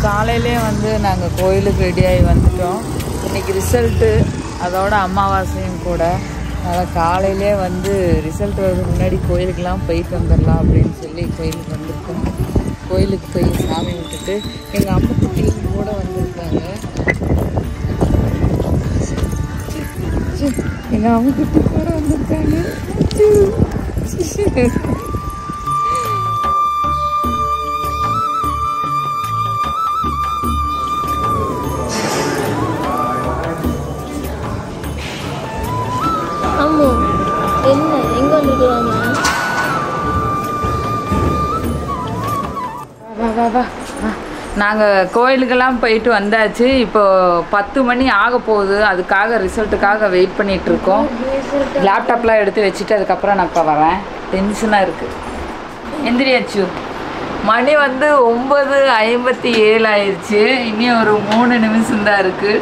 காலையிலே வந்து நாங்கள் கோயிலுக்கு ரெடியாகி வந்துட்டோம் இன்னைக்கு ரிசல்ட்டு அதோட அமாவாசையும் கூட அதனால் காலையிலே வந்து ரிசல்ட் வரதுக்கு முன்னாடி கோயிலுக்கெல்லாம் போயிட்டு வந்துடலாம் அப்படின்னு சொல்லி கோயிலுக்கு வந்திருக்கோம் கோயிலுக்கு போய் சாமி விட்டுட்டு எங்கள் அம்மா குட்டியும் கூட வந்திருக்காங்க எங்கள் அம்மா குட்டி கூட வந்திருக்காங்க அச்சு. ஆமா என்ன எங்க வந்துருக்காங்க வா வா வா நாங்கள் கோயிலுக்கெல்லாம் போயிட்டு வந்தாச்சு இப்போ பத்து மணி ஆக போகுது அதுக்காக ரிசல்ட்டுக்காக வெயிட் பண்ணிட்டு இருக்கோம் லேப்டாப்லாம் எடுத்து வச்சுட்டு அதுக்கப்புறம் நான் இப்போ வரேன் டென்ஷனாக இருக்குது எந்திரியாச்சு மணி வந்து ஒம்பது ஐம்பத்தி ஏழு ஆயிடுச்சு இனி ஒரு மூணு நிமிஷம் தான் இருக்குது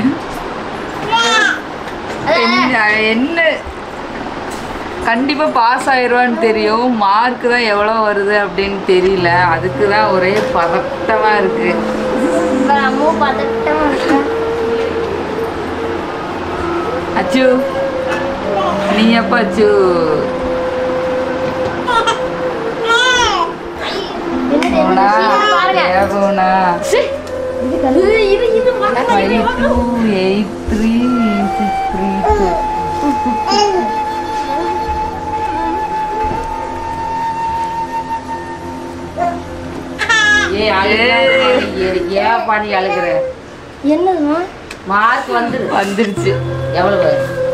என்ன கண்டிப்பாக பாஸ் ஆயிடுவான்னு தெரியும் மார்க் தான் எவ்வளோ வருது அப்படின்னு தெரியல அதுக்கு தான் ஒரே பதட்டமாக இருக்குது அம்மா பதட்டமா இருக்கா அச்சு நீ எப்போ அச்சு போனா ஏகோனா இது இது இது five two eight three six three two ஏய் அழுகுற ஏன் பண்ணி அழுகுற என்னதுமா மார்க் வந்து வந்துடுச்சு எவ்வளவு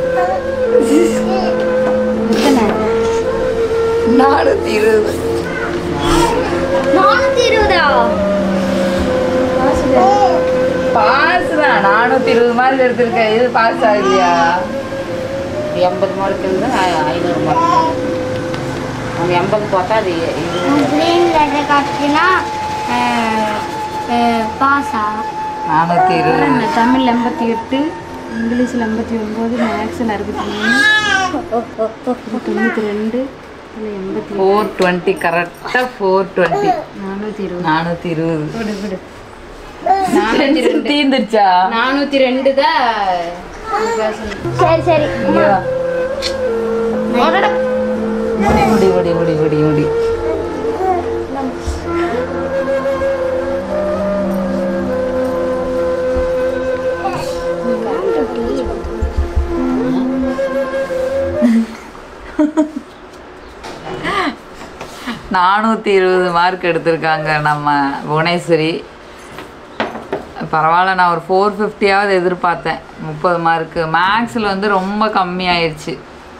நானூற்றி இருபது நானூத்தி இருபதா பாஸ் தான் நானூற்றி இருபது மார்க் எடுத்திருக்கேன் இது பாஸ் ஆகலையா எண்பது மார்க் இருந்து ஐநூறு மார்க் அவங்க எண்பது பார்த்தா அது இது கிரீன் லெட்டர் காட்டினா பாஸா நானூற்றி இருபது தமிழ் எண்பத்தி எட்டு இங்கிலீஷில் எண்பத்தி ஒம்பது மேக்ஸில் அறுபத்தி மூணு தொண்ணூற்றி ரெண்டு இதில் எண்பத்தி ஃபோர் டுவெண்ட்டி கரெக்டாக ஃபோர் டுவெண்ட்டி நானூற்றி இருபது நானூற்றி இருபது விடு விடு நானூற்றி ரெண்டு தீந்துருச்சா நானூற்றி ரெண்டு தான் சரி சரி இங்க வா. முடி முடி முடி முடி முடி முடி நானூற்றி இருபது மார்க் எடுத்திருக்காங்க நம்ம புவனேஸ்வரி பரவாயில்ல நான் ஒரு ஃபோர் ஃபிஃப்டியாவது எதிர்பார்த்தேன் முப்பது மார்க்கு மேக்ஸில் வந்து ரொம்ப கம்மியாயிருச்சு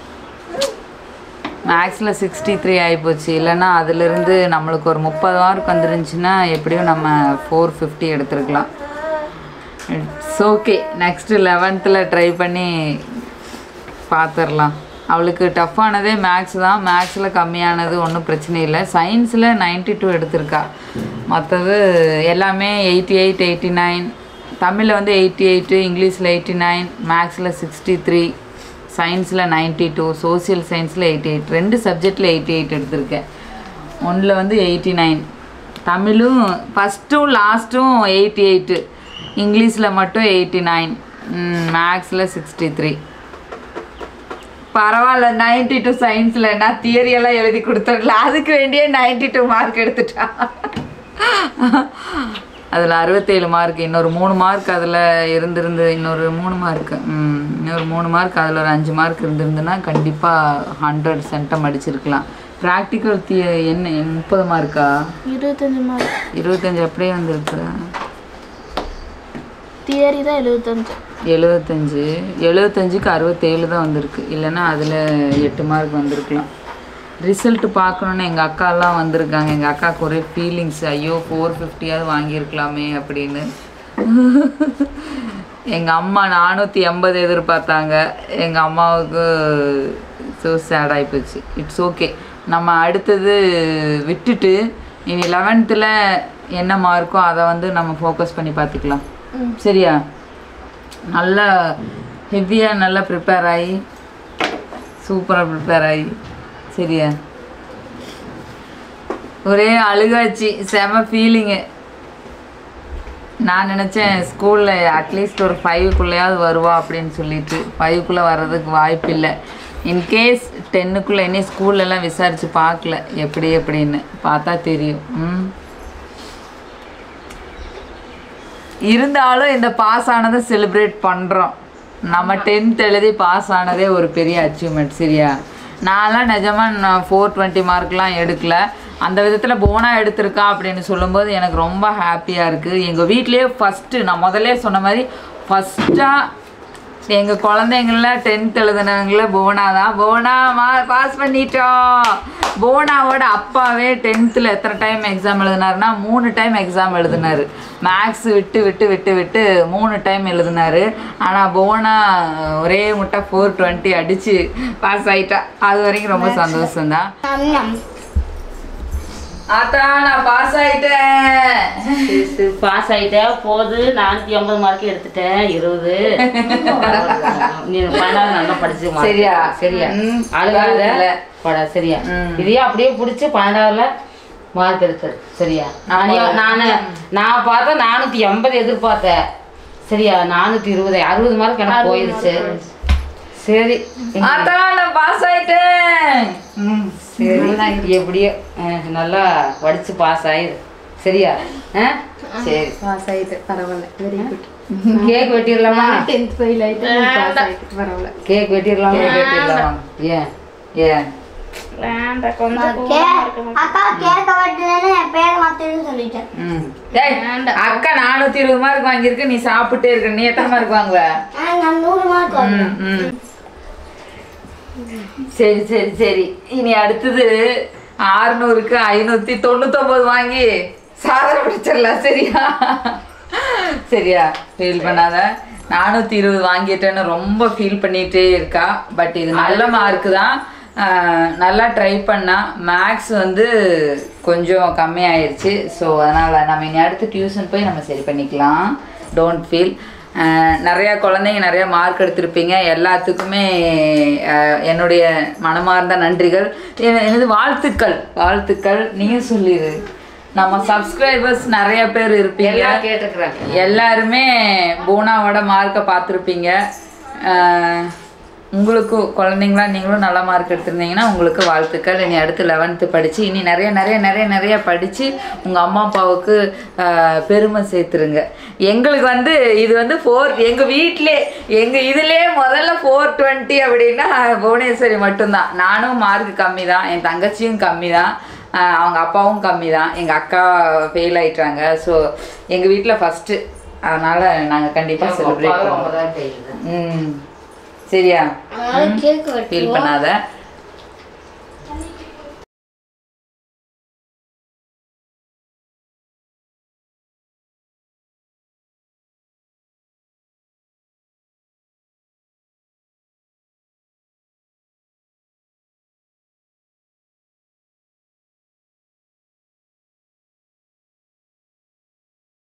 மேக்ஸில் சிக்ஸ்டி த்ரீ ஆகிப்போச்சு இல்லைன்னா அதுலேருந்து நம்மளுக்கு ஒரு முப்பது மார்க் வந்துருந்துச்சுன்னா எப்படியும் நம்ம ஃபோர் ஃபிஃப்டி எடுத்துருக்கலாம் இட்ஸ் ஓகே நெக்ஸ்ட்டு லெவன்த்தில் ட்ரை பண்ணி பார்த்துடலாம் அவளுக்கு டஃப்பானதே மேக்ஸ் தான் மேக்ஸில் கம்மியானது ஒன்றும் பிரச்சனை இல்லை சயின்ஸில் 92 டூ எடுத்திருக்கா மற்றது எல்லாமே எயிட்டி எயிட் எயிட்டி நைன் தமிழில் வந்து எயிட்டி எயிட்டு இங்கிலீஷில் எயிட்டி நைன் மேக்ஸில் சிக்ஸ்டி த்ரீ சயின்ஸில் நைன்ட்டி டூ சோசியல் சயின்ஸில் எயிட்டி எயிட் ரெண்டு சப்ஜெக்டில் எயிட்டி எயிட் எடுத்திருக்கேன் ஒன்றில் வந்து எயிட்டி நைன் தமிழும் ஃபஸ்ட்டும் லாஸ்ட்டும் எயிட்டி எயிட்டு இங்கிலீஷில் மட்டும் எயிட்டி நைன் மேக்ஸில் சிக்ஸ்டி த்ரீ பரவாயில்ல நைன்டி டூ சயின்ஸில் நான் தியரியெல்லாம் எழுதி கொடுத்துடல அதுக்கு வேண்டிய நைன்டி டூ மார்க் எடுத்துட்டா அதில் அறுபத்தேழு மார்க் இன்னொரு மூணு மார்க் அதில் இருந்திருந்து இன்னொரு மூணு மார்க்கு இன்னொரு மூணு மார்க் அதில் ஒரு அஞ்சு மார்க் இருந்திருந்துன்னா கண்டிப்பாக ஹண்ட்ரட் சென்டம் அடிச்சிருக்கலாம் ப்ராக்டிக்கல் திய என்ன முப்பது மார்க்கா இருபத்தஞ்சு மார்க் இருபத்தஞ்சு அப்படியே வந்திருக்கு தியரி தான் எழுபத்தஞ்சு எழுபத்தஞ்சு எழுபத்தஞ்சுக்கு அறுபத்தேழு தான் வந்திருக்கு இல்லைன்னா அதில் எட்டு மார்க் வந்திருக்கலாம் ரிசல்ட்டு பார்க்கணுன்னு எங்கள் அக்காலாம் வந்திருக்காங்க எங்கள் அக்காவுக்கு ஒரே ஃபீலிங்ஸ் ஐயோ ஃபோர் ஃபிஃப்டியாவது வாங்கியிருக்கலாமே அப்படின்னு எங்கள் அம்மா நானூற்றி எண்பது எதிர்பார்த்தாங்க எங்கள் அம்மாவுக்கு ஸோ சேட் ஆகிப்போச்சு இட்ஸ் ஓகே நம்ம அடுத்தது விட்டுட்டு இனி லெவன்த்தில் என்ன மார்க்கோ அதை வந்து நம்ம ஃபோக்கஸ் பண்ணி பார்த்துக்கலாம் சரியா நல்லா ஹெவியாக நல்லா ப்ரிப்பேர் ஆகி சூப்பராக ப்ரிப்பேர் ஆகி சரியா ஒரே அழுகாச்சு செம ஃபீலிங்கு நான் நினச்சேன் ஸ்கூலில் அட்லீஸ்ட் ஒரு ஃபைவுக்குள்ளேயாவது வருவா அப்படின்னு சொல்லிட்டு ஃபைவுக்குள்ளே வர்றதுக்கு வாய்ப்பு இல்லை இன்கேஸ் டென்னுக்குள்ளே இன்னும் ஸ்கூல்லலாம் விசாரித்து பார்க்கல எப்படி எப்படின்னு பார்த்தா தெரியும் ம் இருந்தாலும் இந்த பாஸ் ஆனதை செலிப்ரேட் பண்ணுறோம் நம்ம டென்த் எழுதி பாஸ் ஆனதே ஒரு பெரிய அச்சீவ்மெண்ட் சரியா நான்லாம் நிஜமாக நான் ஃபோர் டுவெண்ட்டி மார்க்லாம் எடுக்கல அந்த விதத்தில் போனா எடுத்திருக்கா அப்படின்னு சொல்லும்போது எனக்கு ரொம்ப ஹாப்பியாக இருக்குது எங்கள் வீட்லேயே ஃபஸ்ட்டு நான் முதல்ல சொன்ன மாதிரி ஃபஸ்ட்டாக எங்கள் குழந்தைங்கள டென்த் எழுதுனவங்கள போனா தான் போனா மா பாஸ் பண்ணிட்டோம் போனாவோட அப்பாவே டென்த்தில் எத்தனை டைம் எக்ஸாம் எழுதினாருன்னா மூணு டைம் எக்ஸாம் எழுதினாரு மேக்ஸ் விட்டு விட்டு விட்டு விட்டு மூணு டைம் எழுதினாரு ஆனால் போனா ஒரே முட்டை ஃபோர் டுவெண்ட்டி அடித்து பாஸ் ஆயிட்டா அது வரைக்கும் ரொம்ப சந்தோஷம்தான் ஆத்தா நான் பாஸ் ஆயிட்டேன் பாஸ் ஆயிட்டேன் போது நானூற்றி ஐம்பது மார்க் எடுத்துட்டேன் இருபது நீ பன்னெண்டாவது நல்லா படிச்சு mark சரியா? எடுத்து. சரியா ம். அழுகாத இல்ல. பட சரியா ம். இதையே அப்படியே பிடிச்சி பன்னெண்டாவதுல மார்க் எடுத்துரு சரியா நான் நான் நான் பார்த்தா நானூற்றி எண்பது எதிர்பார்த்தேன் சரியா நானூற்றி இருபது அறுபது மார்க் எனக்கு போயிருச்சு சரி ஆத்தா நான் பாஸ் ஆயிட்டேன் ம் சரி எப்படியோ அஹ், நல்லா படிச்சு பாஸ் ஆயிரு சரியா ஆ சரி பாஸ் ஆயிட்டு பரவாயில்ல வெரி குட் கேக் வெட்டிடலாமா டென்த் ஃபெயில் ஆயிட்டு பாஸ் ஆயிட்டு பரவாயில்ல கேக் வெட்டிடலாமா கேட்டுடலாம். ஏன் ஏன் அக்கா கேட்க மாட்டேன்னு என் பேர் மாத்தின்னு சொல்லிட்டேன் ம். டேய், அக்கா நானூத்தி இருபது மார்க் வாங்கியிருக்கு நீ சாப்பிட்டே இருக்க நீ எத்தனை மார்க் வாங்குவ ஆ, நான் நூறு மார்க் ம், ம். சரி சரி சரி இனி அடுத்தது ஆறுநூறுக்கு ஐநூத்தி தொண்ணூத்தொன்பது வாங்கி சாதனை பிடிச்சிடலாம் சரியா சரியா ஃபீல் பண்ணாத நானூற்றி இருபது வாங்கிட்டேன்னு ரொம்ப ஃபீல் பண்ணிகிட்டே இருக்கா பட் இது நல்ல மார்க்கு தான் ஆஹ் நல்லா ட்ரை பண்ணா மேக்ஸ் வந்து கொஞ்சம் கம்மியாயிருச்சு ஸோ அதனால் நம்ம இனி அடுத்து டியூஷன் போய் நம்ம சரி பண்ணிக்கலாம் டோன்ட் ஃபீல் நிறையா குழந்தைங்க நிறையா மார்க் எடுத்திருப்பீங்க எல்லாத்துக்குமே ஆஹ் என்னுடைய மனமார்ந்த நன்றிகள் என- எனது வாழ்த்துக்கள் வாழ்த்துக்கள் நீயும் சொல்லிடு நம்ம சப்ஸ்கிரைபர்ஸ் நிறைய பேர் இருப்பீங்க எல்லாம் கேட்டுக்கிறாங்க எல்லாருமே பூனாவோட மார்க்கை பார்த்துருப்பீங்க உங்களுக்கும் குழந்தைங்களா நீங்களும் நல்ல மார்க் எடுத்திருந்தீங்கன்னா உங்களுக்கு வாழ்த்துக்கள் இனி அடுத்து லெவன்த்து படித்து இனி நிறைய நிறைய நிறைய நிறைய படித்து உங்கள் அம்மா அப்பாவுக்கு ஆஹ், பெருமை சேர்த்துருங்க எங்களுக்கு வந்து இது வந்து ஃபோர் எங்கள் வீட்டிலே எங்கள் இதுலேயே முதல்ல ஃபோர் டுவெண்ட்டி அப்படின்னா புவனேஸ்வரி மட்டும்தான் நானும் மார்க் கம்மி தான் என் தங்கச்சியும் கம்மி தான் ஆஹ் அவங்க அப்பாவும் கம்மி தான் எங்கள் அக்கா ஃபெயில் ஆயிட்டாங்க ஸோ எங்கள் வீட்டில் ஃபஸ்ட்டு அதனால் நாங்கள் கண்டிப்பாக செலிப்ரேட் பண்ணுவோம் ம் சரியா அதனால கேக் வெட்டு ஃபீல் பண்ணாத